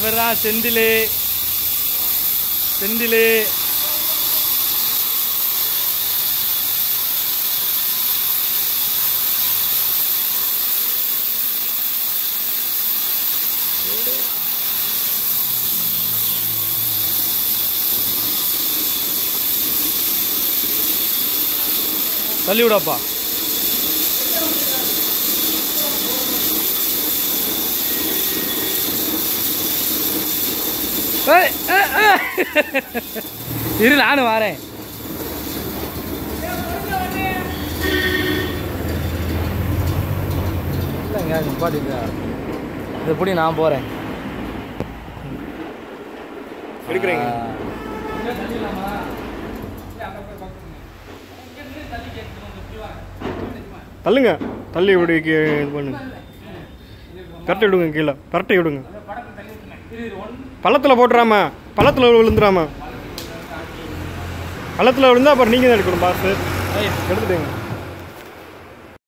இவர் தான் செந்தில் செந்தில் தள்ளி விடப்பா ஏய், ஏய், ஏய். இரு நானும் வரேன் இல்லைங்க நிப்பாட்டிங்க இது எப்படி நான் போகிறேன் எடுக்கிறீங்க தள்ளுங்க தள்ளி இப்படி கீ- இது பண்ணுங்க கரெக்டாக விடுங்க கீழே கரெக்டாக விடுங்க பள்ளத்தில் போட்டுறாம பள்ளத்தில் விழுந்துடாம பள்ளத்தில் விழுந்தா அப்புறம் நீங்கள் தான் எடுக்கணும் பாஸ் எடுத்துட்டேங்க